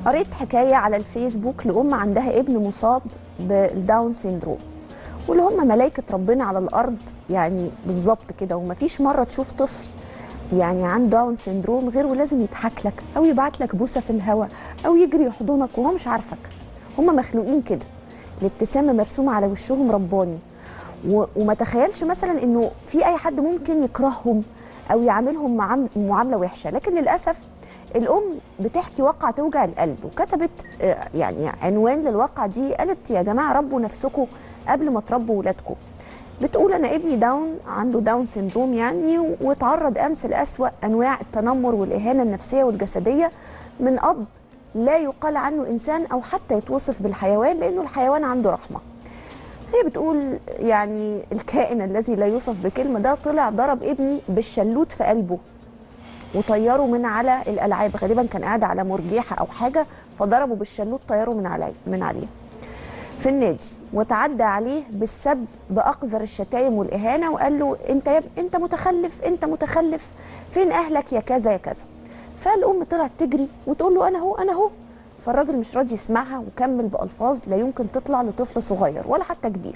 قريت حكايه على الفيسبوك لام عندها ابن مصاب بالداون سيندروم واللي هم ملائكه ربنا على الارض يعني بالظبط كده ومفيش مره تشوف طفل يعني عنده داون سيندروم غير ولازم يضحك لك او يبعت لك بوسه في الهواء او يجري يحضنك وهو مش عارفك هم مخلوقين كده الابتسامه مرسومه على وشهم رباني و- وما تخيلش مثلا انه في اي حد ممكن يكرههم او يعاملهم معام- معامله وحشه لكن للاسف الام بتحكي واقعه توجع القلب وكتبت آه، يعني عنوان للواقعه دي قالت يا جماعه ربوا نفسكم قبل ما تربوا ولادكم بتقول انا ابني داون عنده داون سيندروم يعني واتعرض امس لاسوا انواع التنمر والاهانه النفسيه والجسديه من اب لا يقال عنه انسان او حتى يتوصف بالحيوان لانه الحيوان عنده رحمه هي بتقول يعني الكائن الذي لا يوصف بكلمه ده طلع ضرب ابني بالشلوت في قلبه وطيره من على الالعاب غالبا كان قاعد على مرجيحه او حاجه فضربه بالشلوت طيره من عليه من عليه في النادي وتعدى عليه بالسب باقذر الشتايم والاهانه وقال له انت يا اب- انت متخلف انت متخلف فين اهلك يا كذا يا كذا فالام طلعت تجري وتقول له انا هو انا هو فالراجل مش راضي يسمعها وكمل بالفاظ لا يمكن تطلع لطفل صغير ولا حتى كبير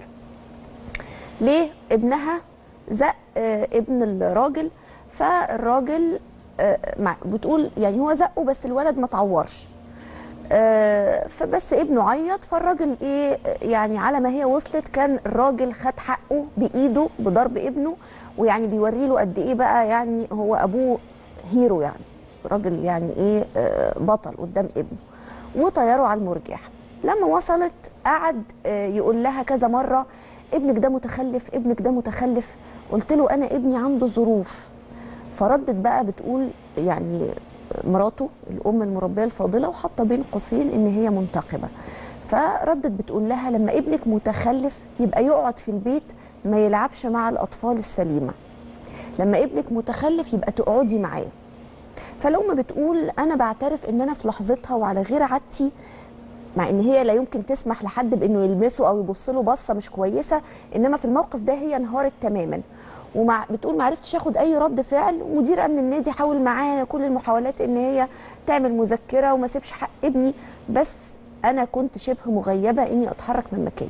ليه ابنها زق آه، ابن الراجل فالراجل آه، مع- بتقول يعني هو زقه بس الولد ما تعورش آه، فبس ابنه عيط فالراجل ايه يعني على ما هي وصلت كان الراجل خد حقه بايده بضرب ابنه ويعني بيوري له قد ايه بقى يعني هو ابوه هيرو يعني راجل يعني ايه آه، بطل قدام ابنه وطيره على المرجح لما وصلت قعد آه، يقول لها كذا مره ابنك ده متخلف ابنك ده متخلف قلت له انا ابني عنده ظروف فردت بقى بتقول يعني مراته الام المربيه الفاضله وحاطه بين قوسين ان هي منتقبه فردت بتقول لها لما ابنك متخلف يبقى يقعد في البيت ما يلعبش مع الاطفال السليمه لما ابنك متخلف يبقى تقعدي معاه فالام بتقول انا بعترف ان انا في لحظتها وعلى غير عادتي مع ان هي لا يمكن تسمح لحد بانه يلمسه او يبص له بصه مش كويسه انما في الموقف ده هي انهارت تماما ومع بتقول ما عرفتش اخد اي رد فعل مدير امن النادي حاول معايا كل المحاولات ان هي تعمل مذكره وما سيبش حق ابني بس انا كنت شبه مغيبه اني اتحرك من مكاني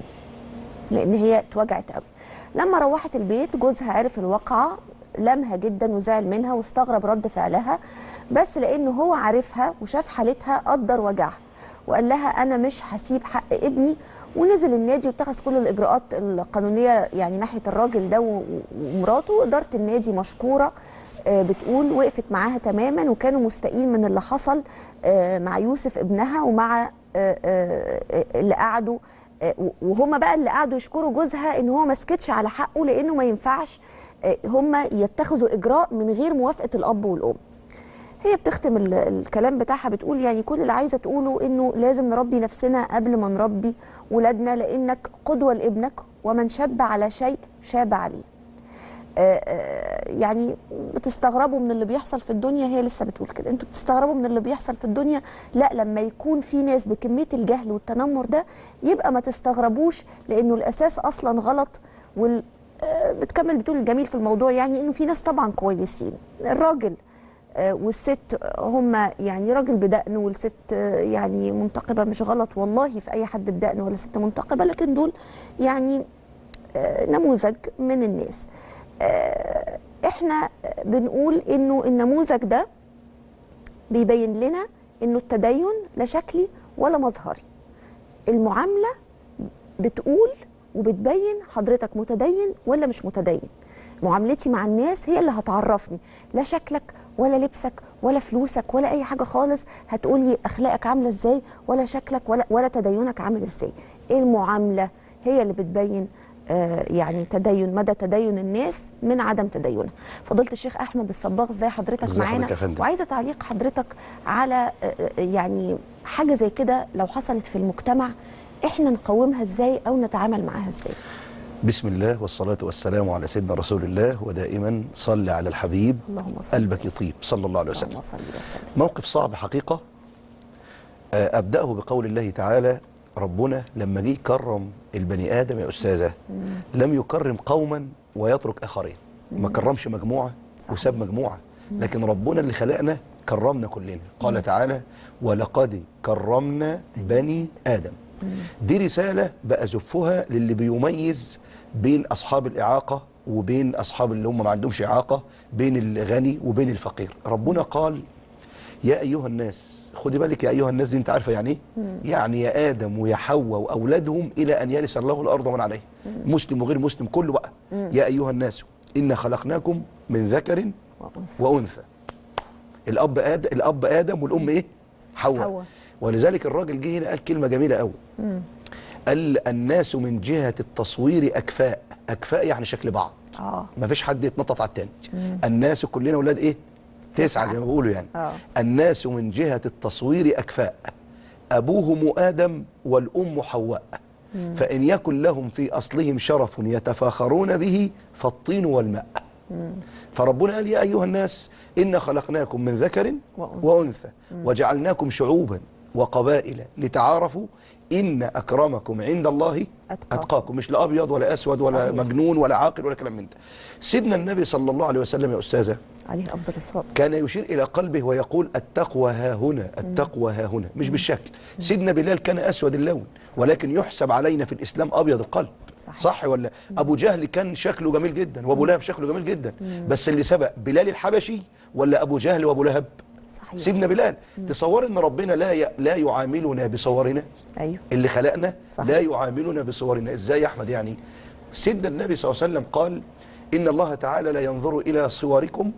لان هي اتوجعت قوي لما روحت البيت جوزها عرف الواقعه لمها جدا وزعل منها واستغرب رد فعلها بس لانه هو عارفها وشاف حالتها قدر وجعها وقال لها انا مش هسيب حق ابني ونزل النادي واتخذ كل الاجراءات القانونيه يعني ناحيه الراجل ده و- ومراته اداره النادي مشكوره آه، بتقول وقفت معاها تماما وكانوا مستائين من اللي حصل آه، مع يوسف ابنها ومع آه، آه، اللي قعدوا آه، وهم بقى اللي قعدوا يشكروا جوزها ان هو ما سكتش على حقه لانه ما ينفعش آه، هم يتخذوا اجراء من غير موافقه الاب والام هي بتختم ال- الكلام بتاعها بتقول يعني كل اللي عايزه تقوله انه لازم نربي نفسنا قبل ما نربي ولادنا لانك قدوه لابنك ومن شب على شيء شاب عليه آه، آه، يعني بتستغربوا من اللي بيحصل في الدنيا هي لسه بتقول كده انتوا بتستغربوا من اللي بيحصل في الدنيا لا لما يكون في ناس بكميه الجهل والتنمر ده يبقى ما تستغربوش لانه الاساس اصلا غلط وال آه، بتكمل بتقول الجميل في الموضوع يعني انه في ناس طبعا كويسين الراجل آه، والست هم يعني راجل بدقن والست آه، يعني منتقبه مش غلط والله في اي حد بدقن ولا ست منتقبه لكن دول يعني آه، نموذج من الناس آه، احنا بنقول انه النموذج ده بيبين لنا انه التدين لا شكلي ولا مظهري المعامله بتقول وبتبين حضرتك متدين ولا مش متدين معاملتي مع الناس هي اللي هتعرفني لا شكلك ولا لبسك ولا فلوسك ولا اي حاجه خالص هتقولي اخلاقك عامله ازاي ولا شكلك ولا ولا تدينك عامل ازاي المعامله هي اللي بتبين آه، يعني تدين مدى تدين الناس من عدم تدينها فضيله الشيخ احمد الصباغ ازاي حضرتك ازي معانا حضرتك يا فندم؟ وعايزه تعليق حضرتك على آه، آه، يعني حاجه زي كده لو حصلت في المجتمع احنا نقومها ازاي او نتعامل معاها ازاي بسم الله والصلاة والسلام على سيدنا رسول الله ودائما صل على الحبيب اللهم صل قلبك يطيب صلى الله عليه وسلم اللهم صل وسلم موقف صعب حقيقة آه، أبدأه بقول الله تعالى ربنا لما جه يكرم البني آدم يا أستاذة لم يكرم قوما ويترك آخرين ما كرمش مجموعة صحيح. وساب مجموعة لكن ربنا اللي خلقنا كرمنا كلنا قال تعالى ولقد كرمنا بني آدم دي رسالة بأزفها للي بيميز بين أصحاب الإعاقة وبين أصحاب اللي هم ما عندهمش إعاقة بين الغني وبين الفقير ربنا قال يا أيها الناس خدي بالك يا أيها الناس دي أنت عارفة يعني إيه؟ يعني يا آدم ويا حواء وأولادهم إلى أن يرث الله الأرض ومن عليها مسلم وغير مسلم كله بقى يا أيها الناس إنا خلقناكم من ذكر وأنثى. وأنثى الأب آدم الأب آدم والأم إيه؟ حواء حواء. ولذلك الراجل جه هنا قال كلمة جميلة قوي قال الناس من جهة التصوير أكفاء أكفاء يعني شكل بعض اه ما فيش حد يتنطط على التاني الناس كلنا اولاد ايه تسعه زي ما بيقولوا يعني آه. الناس من جهه التصوير اكفاء ابوهم ادم والام حواء فان يكن لهم في اصلهم شرف يتفاخرون به فالطين والماء فربنا قال يا ايها الناس انا خلقناكم من ذكر وأنثى. وانثى وجعلناكم شعوبا وقبائل لتعارفوا ان اكرمكم عند الله أتقاكم. اتقاكم مش لا ابيض ولا اسود ولا صحيح. مجنون ولا عاقل ولا كلام من ده سيدنا النبي صلى الله عليه وسلم يا استاذه عليه افضل الصلاه كان يشير الى قلبه ويقول التقوى ها هنا التقوى ها هنا مش بالشكل سيدنا بلال كان اسود اللون ولكن يحسب علينا في الاسلام ابيض القلب صحيح. صح ولا ابو جهل كان شكله جميل جدا وابو لهب شكله جميل جدا بس اللي سبق بلال الحبشي ولا ابو جهل وابو لهب صحيح سيدنا بلال تصور ان ربنا لا ي... لا يعاملنا بصورنا ايوه اللي خلقنا صحيح. لا يعاملنا بصورنا ازاي يا احمد يعني سيدنا النبي صلى الله عليه وسلم قال ان الله تعالى لا ينظر الى صوركم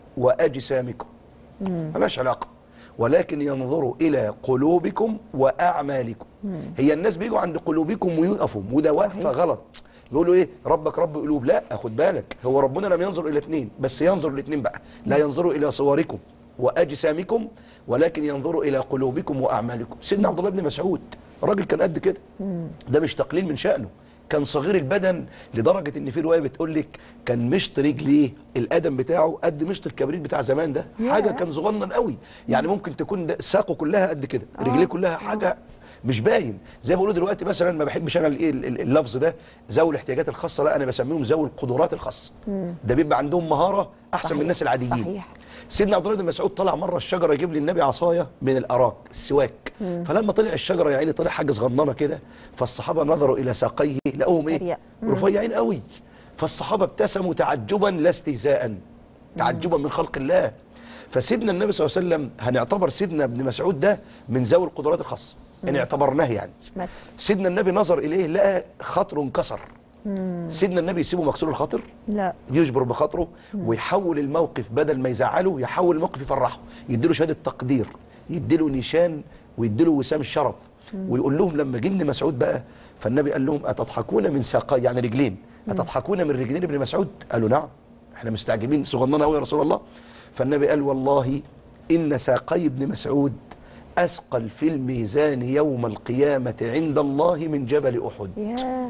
واجسامكم ملهاش علاقه ولكن ينظر الى قلوبكم واعمالكم هي الناس بيجوا عند قلوبكم ويقفوا وده واقفه صحيح. غلط يقولوا ايه ربك رب قلوب لا خد بالك هو ربنا لم ينظر الى اثنين بس ينظر الاثنين بقى لا ينظر الى صوركم واجسامكم ولكن ينظر الى قلوبكم واعمالكم سيدنا عبد الله بن مسعود راجل كان قد كده ده مش تقليل من شأنه كان صغير البدن لدرجة ان في رواية بتقول لك كان مشط رجليه القدم بتاعه قد مشط الكبريت بتاع زمان ده ياه. حاجة كان صغنن قوي يعني ممكن تكون ده ساقه كلها قد كده آه. رجليه كلها حاجة مش باين زي ما بيقولوا دلوقتي مثلا ما بحبش انا الايه ال- ال- اللفظ ده ذوي الاحتياجات الخاصه لا انا بسميهم ذوي القدرات الخاصه ده بيبقى عندهم مهاره احسن صحيح. من الناس العاديين صحيح. سيدنا عبد الله بن مسعود طلع مره الشجره يجيب لي النبي عصايه من الاراك السواك فلما طلع الشجره يا عيني طلع حاجه صغننه كده فالصحابه نظروا الى ساقيه لقوهم ايه أرياء. رفيعين قوي فالصحابه ابتسموا تعجبا لا استهزاء تعجبا من خلق الله فسيدنا النبي صلى الله عليه وسلم هنعتبر سيدنا ابن مسعود ده من ذوي القدرات الخاصه ان اعتبرناه يعني مثلا سيدنا النبي نظر اليه لقى خاطره انكسر سيدنا النبي يسيبه مكسور الخاطر لا يجبر بخاطره ويحول الموقف بدل ما يزعله يحول الموقف يفرحه يديله شهاده تقدير يديله نشان ويديله وسام الشرف ويقول لهم لما جه ابن مسعود بقى فالنبي قال لهم اتضحكون من ساقي يعني رجلين اتضحكون من رجلين ابن مسعود قالوا نعم احنا مستعجبين صغننه قوي يا رسول الله فالنبي قال والله ان ساقي ابن مسعود اثقل في الميزان يوم القيامه عند الله من جبل احد يا